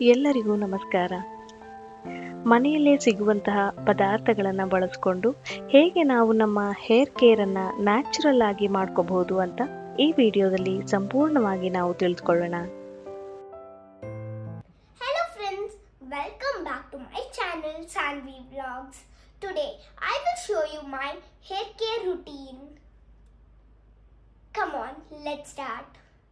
ಎಲ್ಲರಿಗೂ ನಮಸ್ಕಾರ ಮನೆಯಲ್ಲೇ ಸಿಗುವಂತಹ ಪದಾರ್ಥಗಳನ್ನು ಬಳಸ್ಕೊಂಡು ಹೇಗೆ ನಾವು ನಮ್ಮ ಹೇರ್ ಕೇರನ್ನು ನ್ಯಾಚುರಲ್ ಆಗಿ ಮಾಡ್ಕೋಬಹುದು ಅಂತ ಈ ವಿಡಿಯೋದಲ್ಲಿ ಸಂಪೂರ್ಣವಾಗಿ ನಾವು ತಿಳಿದುಕೊಳ್ಳೋಣ Hello friends, welcome back to my channel Sanvi Vlogs. Today I will show you my hair care routine. Come on, let's start.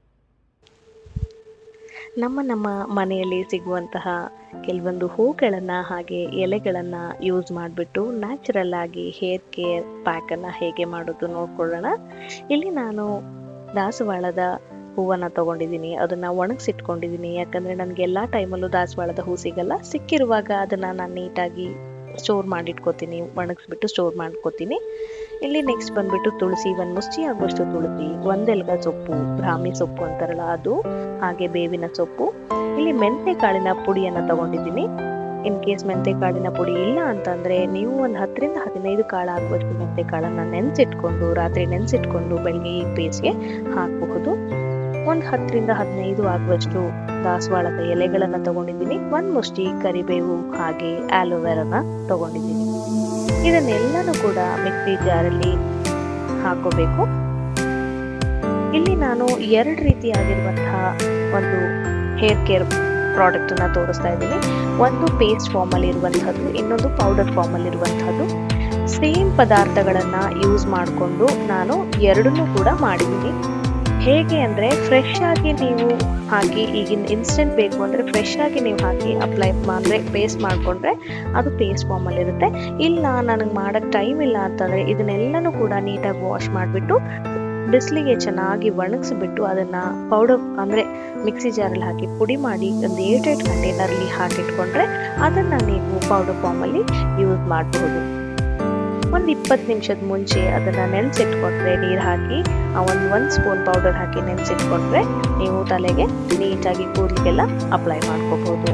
ನಮ್ಮ ನಮ್ಮ ಮನೆಯಲ್ಲಿ ಸಿಗುವಂತಹ ಕೆಲವೊಂದು ಹೂಗಳನ್ನು ಹಾಗೆ ಎಲೆಗಳನ್ನು ಯೂಸ್ ಮಾಡಿಬಿಟ್ಟು ನ್ಯಾಚುರಲ್ ಆಗಿ ಹೇರ್ ಕೇರ್ ಪ್ಯಾಕನ್ನು ಹೇಗೆ ಮಾಡೋದು ನೋಡ್ಕೊಳ್ಳೋಣ ಇಲ್ಲಿ ನಾನು ದಾಸವಾಳದ ಹೂವನ್ನು ತಗೊಂಡಿದ್ದೀನಿ ಅದನ್ನು ಒಣಗಿಸಿಟ್ಕೊಂಡಿದ್ದೀನಿ ಯಾಕಂದರೆ ನನಗೆ ಎಲ್ಲ ಟೈಮಲ್ಲೂ ದಾಸವಾಳದ ಹೂ ಸಿಗಲ್ಲ ಸಿಕ್ಕಿರುವಾಗ ಅದನ್ನು ನಾನು ನೀಟಾಗಿ ಸ್ಟೋರ್ ಮಾಡಿಟ್ಕೋತೀನಿ ಒಣಗಿಸ್ಬಿಟ್ಟು ಸ್ಟೋರ್ ಮಾಡ್ಕೋತೀನಿ ಇಲ್ಲಿ ನೆಕ್ಸ್ಟ್ ಬಂದ್ಬಿಟ್ಟು ತುಳಸಿ ಒಂದು ಮುಷ್ಟಿ ಆಗುವಷ್ಟು ತುಳಸಿ ಒಂದೆಲ್ಗ ಸೊಪ್ಪು ಬ್ರಾಹ್ಮಿ ಸೊಪ್ಪು ಅಂತಾರಲ್ಲ ಅದು ಹಾಗೆ ಬೇವಿನ ಸೊಪ್ಪು ಇಲ್ಲಿ ಮೆಂತೆ ಕಾಳಿನ ಪುಡಿಯನ್ನು ತಗೊಂಡಿದ್ದೀನಿ ಇನ್ ಕೇಸ್ ಮೆಂತೆ ಕಾಳಿನ ಪುಡಿ ಇಲ್ಲ ಅಂತಂದ್ರೆ ನೀವು ಒಂದು ಹತ್ತರಿಂದ ಹದಿನೈದು ಕಾಳು ಆಗುವಷ್ಟು ಮೆಂತೆ ಕಾಳನ್ನು ನೆನೆಸಿಟ್ಕೊಂಡು ರಾತ್ರಿ ನೆನೆಸಿಟ್ಕೊಂಡು ಬೆಳಗ್ಗೆ ಈ ಪೇಸ್ಟ್ಗೆ ಹಾಕಬಹುದು ಒಂದು ಹತ್ತರಿಂದ ಹದಿನೈದು ಆಗುವಷ್ಟು ದಾಸವಾಳದ ಎಲೆಗಳನ್ನು ತಗೊಂಡಿದ್ದೀನಿ ಒಂದು ಮುಷ್ಟಿ ಕರಿಬೇವು ಹಾಗೆ ಆಲೋವೆರಾನ ತಗೊಂಡಿದ್ದೀನಿ ಇದನ್ನೆಲ್ಲನೂ ಕೂಡ ಮಿಕ್ಸಿ ಜಾರಲ್ಲಿ ಹಾಕೋಬೇಕು ಇಲ್ಲಿ ನಾನು ಎರಡು ರೀತಿಯಾಗಿರುವಂತಹ ಒಂದು ಹೇರ್ ಕೇರ್ ಪ್ರಾಡಕ್ಟ್ ಅನ್ನ ತೋರಿಸ್ತಾ ಇದ್ದೀನಿ ಒಂದು ಪೇಸ್ಟ್ ಫಾರ್ಮ್ ಅಲ್ಲಿ ಇರುವಂತಹದ್ದು ಇನ್ನೊಂದು ಪೌಡರ್ ಫಾರ್ಮ್ ಅಲ್ಲಿ ಇರುವಂತಹದ್ದು ಸೇಮ್ ಪದಾರ್ಥಗಳನ್ನ ಯೂಸ್ ಮಾಡಿಕೊಂಡು ನಾನು ಎರಡನ್ನೂ ಕೂಡ ಮಾಡಿದ್ದೀನಿ ಹೇಗೆ ಅಂದರೆ ಫ್ರೆಶ್ ಆಗಿ ನೀವು ಹಾಕಿ ಈಗಿನ ಇನ್ಸ್ಟೆಂಟ್ ಬೇಕು ಅಂದರೆ ಫ್ರೆಶ್ ಆಗಿ ನೀವು ಹಾಕಿ ಅಪ್ಲೈ ಅಂದರೆ ಪೇಸ್ಟ್ ಮಾಡಿಕೊಂಡ್ರೆ ಅದು ಪೇಸ್ಟ್ ಫಾರ್ಮಲ್ಲಿ ಇರುತ್ತೆ ಇಲ್ಲ ನನಗೆ ಮಾಡೋಕ್ಕೆ ಟೈಮ್ ಇಲ್ಲ ಅಂತಂದರೆ ಇದನ್ನೆಲ್ಲನೂ ಕೂಡ ನೀಟಾಗಿ ವಾಶ್ ಮಾಡಿಬಿಟ್ಟು ಬಿಸಿಲಿಗೆ ಚೆನ್ನಾಗಿ ಒಣಗಿಸ್ಬಿಟ್ಟು ಅದನ್ನು ಪೌಡರ್ ಅಂದರೆ ಮಿಕ್ಸಿ ಜಾರಲ್ಲಿ ಹಾಕಿ ಪುಡಿ ಮಾಡಿ ಒಂದು ಏಟ್ ಏಟ್ ಕಂಟೈನರ್ಲಿ ಹಾಕಿಟ್ಕೊಂಡ್ರೆ ಅದನ್ನು ನೀವು ಪೌಡರ್ ಫಾರ್ಮಲ್ಲಿ ಯೂಸ್ ಮಾಡಬಹುದು ಒಂದು ಇಪ್ಪತ್ತು ನಿಮಿಷದ ಮುಂಚೆ ಅದನ್ನು ನೆನೆಸಿಟ್ಕೊಂಡ್ರೆ ನೀರು ಹಾಕಿ ಒಂದು ಒಂದು ಸ್ಪೂನ್ ಪೌಡರ್ ಹಾಕಿ ನೆನೆಸಿಟ್ಕೊಂಡ್ರೆ ನೀವು ತಲೆಗೆ ನೀಟಾಗಿ ಕೂದಲಿಗೆಲ್ಲ ಅಪ್ಲೈ ಮಾಡ್ಕೋಬಹುದು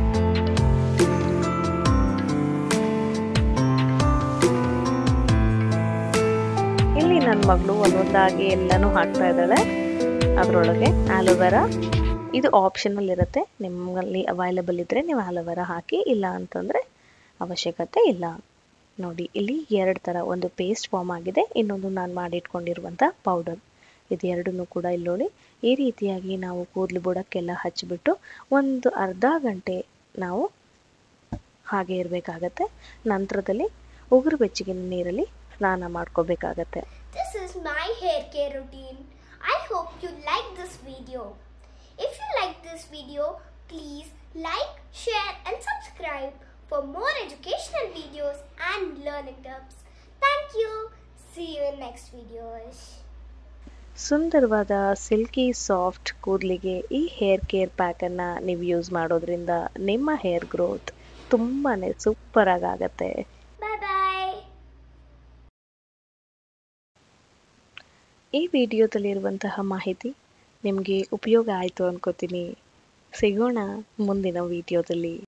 ಇಲ್ಲಿ ನನ್ನ ಮಗಳು ಒಂದೊಂದಾಗಿ ಎಲ್ಲನೂ ಹಾಕ್ತಾ ಇದ್ದಾಳೆ ಅದರೊಳಗೆ ಆಲೋವೆರಾ ಇದು ಆಪ್ಷನಲ್ ಇರುತ್ತೆ ನಿಮ್ಮಲ್ಲಿ ಅವೈಲೇಬಲ್ ಇದ್ದರೆ ನೀವು ಆಲೋವೆರಾ ಹಾಕಿ ಇಲ್ಲ ಅಂತಂದರೆ ಅವಶ್ಯಕತೆ ಇಲ್ಲ ನೋಡಿ ಇಲ್ಲಿ ಎರಡು ಥರ ಒಂದು ಪೇಸ್ಟ್ ಫಾರ್ಮ್ ಆಗಿದೆ ಇನ್ನೊಂದು ನಾನು ಮಾಡಿಟ್ಕೊಂಡಿರುವಂಥ ಪೌಡರ್ ಇದು ಎರಡನ್ನೂ ಕೂಡ ಇಲ್ಲಿ ನೋಡಿ ಈ ರೀತಿಯಾಗಿ ನಾವು ಕೂದಲು ಬುಡಕ್ಕೆಲ್ಲ ಹಚ್ಚಿಬಿಟ್ಟು ಒಂದು ಅರ್ಧ ಗಂಟೆ ನಾವು ಹಾಗೆ ಇರಬೇಕಾಗತ್ತೆ ನಂತರದಲ್ಲಿ ಉಗುರು ಬೆಚ್ಚಗಿನ ನೀರಲ್ಲಿ ಸ್ನಾನ ಮಾಡ್ಕೋಬೇಕಾಗತ್ತೆ This is my hair care routine. I hope you like this video. If you like this video, please like, share and subscribe for more educational videos and learning tips. Thank you. See you in next videos. ಸುಂದರವಾದ silky soft ಕೂದಲಿಗೆ ಈ hair care ಪ್ಯಾಕನ್ನು ನೀವು use ಮಾಡೋದ್ರಿಂದ ನಿಮ್ಮ hair growth ತುಂಬಾ ಸೂಪರಾಗಿ ಆಗತ್ತೆ Bye bye. ಈ ವಿಡಿಯೋದಲ್ಲಿರುವಂತಹ ಮಾಹಿತಿ ನಿಮಗೆ ಉಪಯೋಗ ಆಯಿತು ಅನ್ಕೋತೀನಿ ಸಿಗೋಣ ಮುಂದಿನ ವಿಡಿಯೋದಲ್ಲಿ